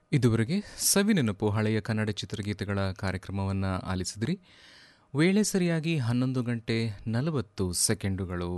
ಇದುವರೆಗೆ ಸವಿನೆನಪು ಹಳೆಯ ಕನ್ನಡ ಚಿತ್ರಗೀತೆಗಳ ಕಾರ್ಯಕ್ರಮವನ್ನು ಆಲಿಸಿದ್ರಿ ವೇಳೆ ಸರಿಯಾಗಿ ಹನ್ನೊಂದು ಗಂಟೆ ನಲವತ್ತು ಸೆಕೆಂಡುಗಳು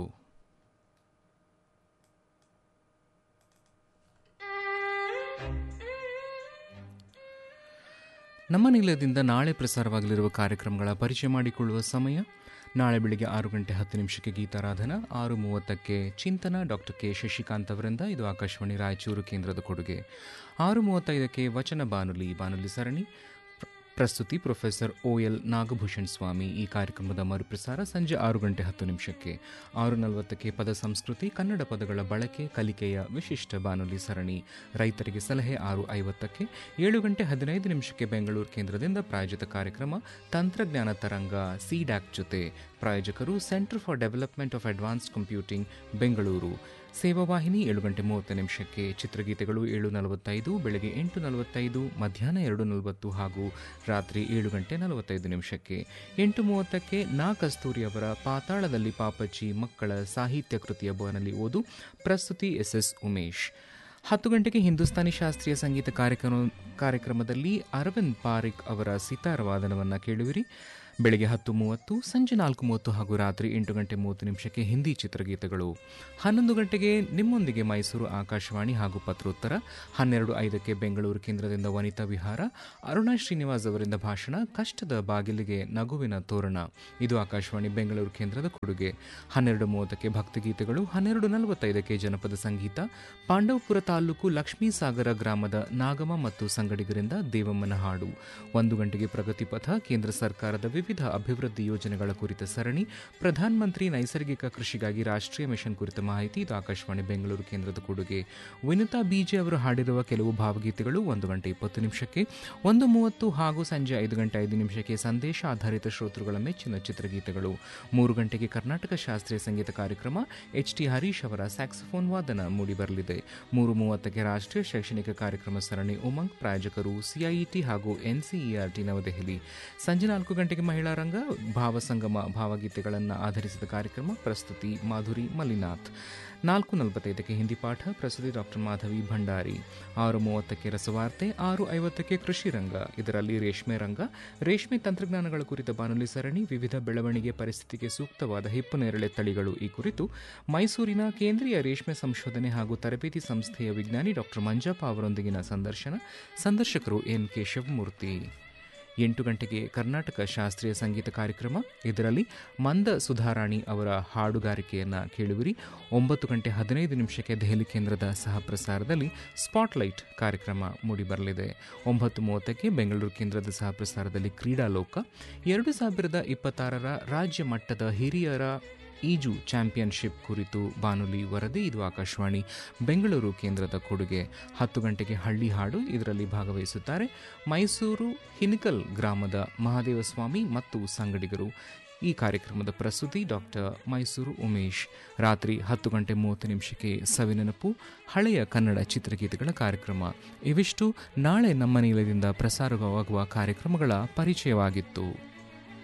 ನಮ್ಮ ನಿಲಯದಿಂದ ನಾಳೆ ಪ್ರಸಾರವಾಗಲಿರುವ ಕಾರ್ಯಕ್ರಮಗಳ ಪರಿಚಯ ಮಾಡಿಕೊಳ್ಳುವ ಸಮಯ ನಾಳೆ ಬೆಳಿಗ್ಗೆ ಆರು ಗಂಟೆ ಹತ್ತು ನಿಮಿಷಕ್ಕೆ ಗೀತಾರಾಧನ ಆರು ಮೂವತ್ತಕ್ಕೆ ಚಿಂತನ ಡಾಕ್ಟರ್ ಕೆ ಶಶಿಕಾಂತ್ ಅವರಿಂದ ಇದು ಆಕಾಶವಾಣಿ ರಾಯಚೂರು ಕೇಂದ್ರದ ಕೊಡುಗೆ ಆರು ಮೂವತ್ತೈದಕ್ಕೆ ವಚನ ಬಾನುಲಿ ಬಾನುಲಿ ಸರಣಿ ಪ್ರ- ಪ್ರಸ್ತುತಿ professor O L Nagabhushan Swamy ಈ ಕಾರ್ಯಕ್ರಮದ ಮರುಪ್ರಸಾರ ಸಂಜೆ ಆರು ಗಂಟೆ ಹತ್ತು ನಿಮಿಷಕ್ಕೆ ಆರು ನಲವತ್ತಕ್ಕೆ ಪದ ಸಂಸ್ಕೃತಿ ಕನ್ನಡ ಪದಗಳ ಬಳಕೆ ಕಲಿಕೆಯ ವಿಶಿಷ್ಟ ಬಾನುಲಿ ಸರಣಿ ರೈತರಿಗೆ ಸಲಹೆ ಆರು ಐವತ್ತಕ್ಕೆ ಏಳು ಗಂಟೆ ಹದಿನೈದು ನಿಮಿಷಕ್ಕೆ ಬೆಂಗಳೂರು ಕೇಂದ್ರದಿಂದ ಪ್ರಾಯೋಜಿತ ಕಾರ್ಯಕ್ರಮ ತಂತ್ರಜ್ಞಾನ ತರಂಗ ಸಿಡ್ಯಾಕ್ ಜೊತೆ ಪ್ರಾಯೋಜಕರು centre for development of advanced computing Bengaluru ಸೇವಾವಾಹಿನಿ ಏಳು ಗಂಟೆ ಮೂವತ್ತು ನಿಮಿಷಕ್ಕೆ ಚಿತ್ರಗೀತೆಗಳು ಏಳು ನಲವತ್ತೈದು ಬೆಳಗ್ಗೆ ಎಂಟು ನಲವತ್ತೈದು ಮಧ್ಯಾಹ್ನ ಎರಡು ನಲವತ್ತು ಹಾಗೂ ರಾತ್ರಿ ಏಳು ಗಂಟೆ ನಲವತ್ತೈದು ನಿಮಿಷಕ್ಕೆ ಎಂಟು ಮೂವತ್ತಕ್ಕೆ ನಾ ಕಸ್ತೂರಿ ಅವರ ಪಾತಾಳದಲ್ಲಿ ಪಾಪಚ್ಚಿ ಮಕ್ಕಳ ಸಾಹಿತ್ಯ ಕೃತಿಯ ಬಾನಲ್ಲಿ ಓದು ಪ್ರಸ್ತುತಿ ಎಸ್ ಎಸ್ ಉಮೇಶ್ ಹತ್ತು ಗಂಟೆಗೆ ಹಿಂದೂಸ್ತಾನಿ ಶಾಸ್ತ್ರೀಯ ಸಂಗೀತ ಕಾರ್ಯಕ್ರಮ ಕಾರ್ಯಕ್ರಮದಲ್ಲಿ ಅರವಿಂದ್ ಪಾರಿಕ್ ಅವರ ಸಿತಾರ ವಾದನವನ್ನು ಕೇಳುವಿರಿ ಬೆಳಗ್ಗೆ ಹತ್ತು ಮೂವತ್ತು ಸಂಜೆ ನಾಲ್ಕು ಮೂವತ್ತು ಹಾಗೂ ರಾತ್ರಿ ಎಂಟು ಗಂಟೆ ಮೂವತ್ತು ನಿಮಿಷಕ್ಕೆ ಹಿಂದಿ ಚಿತ್ರಗೀತೆಗಳು ಹನ್ನೊಂದು ಗಂಟೆಗೆ ನಿಮ್ಮೊಂದಿಗೆ ಮೈಸೂರು ಆಕಾಶವಾಣಿ ಹಾಗೂ ಪತ್ರೋತ್ತರ ಹನ್ನೆರಡು ಐದಕ್ಕೆ ಬೆಂಗಳೂರು ಕೇಂದ್ರದಿಂದ ವನಿತಾ ವಿಹಾರ ಅರುಣಾ ಶ್ರೀನಿವಾಸ್ ಅವರಿಂದ ಭಾಷಣ ಕಷ್ಟದ ಬಾಗಿಲಿಗೆ ನಗುವಿನ ತೋರಣ ಇದು ಆಕಾಶವಾಣಿ ಬೆಂಗಳೂರು ಕೇಂದ್ರದ ಕೊಡುಗೆ ಹನ್ನೆರಡು ಮೂವತ್ತಕ್ಕೆ ಭಕ್ತಿಗೀತೆಗಳು ಹನ್ನೆರಡು ನಲವತ್ತೈದಕ್ಕೆ ಜನಪದ ಸಂಗೀತ ಪಾಂಡವಪುರ ತಾಲೂಕು ಲಕ್ಷ್ಮೀಸಾಗರ ಗ್ರಾಮದ ನಾಗಮ ಮತ್ತು ಸಂಗಡಿಗರಿಂದ ದೇವಮ್ಮನ ಹಾಡು ಒಂದು ಗಂಟೆಗೆ ಪ್ರಗತಿ ಪಥ ಕೇಂದ್ರ ಸರ್ಕಾರದ ವಿವಿಧ ಅಭಿವೃದ್ಧಿ ಯೋಜನೆಗಳ ಕುರಿತ ಸರಣಿ ಪ್ರಧಾನಮಂತ್ರಿ ನೈಸರ್ಗಿಕ ಕೃಷಿಗಾಗಿ ರಾಷ್ಟ್ರೀಯ ಮಿಷನ್ ಕುರಿತ ಮಾಹಿತಿ ಇದು ಆಕಾಶವಾಣಿ ಬೆಂಗಳೂರು ಕೇಂದ್ರದ ಕೊಡುಗೆ ವಿನುತಾ ಬಿಜೆ ಅವರು ಹಾಡಿರುವ ಕೆಲವು ಭಾವಗೀತೆಗಳು ಒಂದು ಗಂಟೆ ಇಪ್ಪತ್ತು ನಿಮಿಷಕ್ಕೆ ಒಂದು ಮೂವತ್ತು ಹಾಗೂ ಸಂಜೆ ಐದು ಗಂಟೆ ಐದು ನಿಮಿಷಕ್ಕೆ ಸಂದೇಶ ಆಧಾರಿತ ಶ್ರೋತೃಗಳ ಮೆಚ್ಚಿನ ಚಿತ್ರಗೀತೆಗಳು ಮೂರು ಗಂಟೆಗೆ ಕರ್ನಾಟಕ ಶಾಸ್ತ್ರೀಯ ಸಂಗೀತ ಕಾರ್ಯಕ್ರಮ ಎಚ್ ಟಿ ಹರೀಶ್ ಅವರ ಸ್ಯಾಕ್ಸಫೋನ್ ವಾದನ ಮೂಡಿಬರಲಿದೆ ಮೂರು ಮೂವತ್ತಕ್ಕೆ ರಾಷ್ಟ್ರೀಯ ಶೈಕ್ಷಣಿಕ ಕಾರ್ಯಕ್ರಮ ಸರಣಿ ಉಮಂಗ್ ಪ್ರಾಯೋಜಕರು ಸಿಐಇಟಿ ಹಾಗೂ ಎನ್ಸಿಇಆರ್ಟಿ ನವದೆಹಲಿ ಸಂಜೆ ನಾಲ್ಕು ಗಂಟೆಗೆ ಮಹಿಳಾ ರಂಗ ಭಾವಸಂಗಮ ಭಾವಗೀತೆಗಳನ್ನು ಆಧರಿಸಿದ ಕಾರ್ಯಕ್ರಮ ಪ್ರಸ್ತುತಿ ಮಾಧುರಿ ಮಲ್ಲಿನಾಥ್ ನಾಲ್ಕು ನಲವತ್ತೈದಕ್ಕೆ ಹಿಂದಿ ಪಾಠ ಪ್ರಸ್ತುತಿ ಡಾಕ್ಟರ್ ಮಾಧವಿ ಭಂಡಾರಿ ಆರು ಮೂವತ್ತಕ್ಕೆ ರಸವಾರ್ತೆ ಆರು ಐವತ್ತಕ್ಕೆ ಕೃಷಿ ರಂಗ ಇದರಲ್ಲಿ ರೇಷ್ಮೆ ರಂಗ ರೇಷ್ಮೆ ತಂತ್ರಜ್ಞಾನಗಳ ಕುರಿತ ಬಾನುಲಿ ಸರಣಿ ವಿವಿಧ ಬೆಳವಣಿಗೆ ಪರಿಸ್ಥಿತಿಗೆ ಸೂಕ್ತವಾದ ಹಿಪ್ಪು ನೇರಳೆ ತಳಿಗಳು ಈ ಕುರಿತು ಮೈಸೂರಿನ ಕೇಂದ್ರೀಯ ರೇಷ್ಮೆ ಸಂಶೋಧನೆ ಹಾಗೂ ತರಬೇತಿ ಸಂಸ್ಥೆಯ ವಿಜ್ಞಾನಿ ಡಾಕ್ಟರ್ ಮಂಜಪ್ಪ ಅವರೊಂದಿಗಿನ ಸಂದರ್ಶನ ಸಂದರ್ಶಕರು ಎನ್ ಕೆ ಶಿವಮೂರ್ತಿ ಎಂಟು ಗಂಟೆಗೆ ಕರ್ನಾಟಕ ಶಾಸ್ತ್ರೀಯ ಸಂಗೀತ ಕಾರ್ಯಕ್ರಮ ಇದರಲ್ಲಿ ಮಂದ ಸುಧಾರಾಣಿ ಅವರ ಹಾಡುಗಾರಿಕೆಯನ್ನು ಕೇಳುವಿರಿ ಒಂಬತ್ತು ಗಂಟೆ ಹದಿನೈದು ನಿಮಿಷಕ್ಕೆ ದೆಹಲಿ ಕೇಂದ್ರದ ಸಹ ಪ್ರಸಾರದಲ್ಲಿ ಸ್ಪಾಟ್ಲೈಟ್ ಕಾರ್ಯಕ್ರಮ ಮೂಡಿಬರಲಿದೆ ಒಂಬತ್ತು ಮೂವತ್ತಕ್ಕೆ ಬೆಂಗಳೂರು ಕೇಂದ್ರದ ಸಹ ಪ್ರಸಾರದಲ್ಲಿ ಕ್ರೀಡಾಲೋಕ ಎರಡು ಸಾವಿರದ ಇಪ್ಪತ್ತಾರರ ರಾಜ್ಯ ಮಟ್ಟದ ಹಿರಿಯರ ಈಜು ಚಾಂಪಿಯನ್ಶಿಪ್ ಕುರಿತು ಬಾನುಲಿ ವರದಿ ಇದು ಆಕಾಶವಾಣಿ ಬೆಂಗಳೂರು ಕೇಂದ್ರದ ಕೊಡುಗೆ ಹತ್ತು ಗಂಟೆಗೆ ಹಳ್ಳಿ ಹಾಡು ಇದರಲ್ಲಿ ಭಾಗವಹಿಸುತ್ತಾರೆ ಮೈಸೂರು ಹಿನಿಕಲ್ ಗ್ರಾಮದ ಮಹಾದೇವ ಸ್ವಾಮಿ ಮತ್ತು ಸಂಗಡಿಗರು ಈ ಕಾರ್ಯಕ್ರಮದ ಪ್ರಸ್ತುತಿ ಡಾಕ್ಟರ್ ಮೈಸೂರು ಉಮೇಶ್ ರಾತ್ರಿ ಹತ್ತು ಗಂಟೆ ಮೂವತ್ತು ನಿಮಿಷಕ್ಕೆ ಸವಿನೆನಪು ಹಳೆಯ ಕನ್ನಡ ಚಿತ್ರಗೀತೆಗಳ ಕಾರ್ಯಕ್ರಮ ಇವಿಷ್ಟು ನಾಳೆ ನಮ್ಮ ನೀಲದಿಂದ ಪ್ರಸಾರವಾಗುವ ಕಾರ್ಯಕ್ರಮಗಳ ಪರಿಚಯವಾಗಿತ್ತು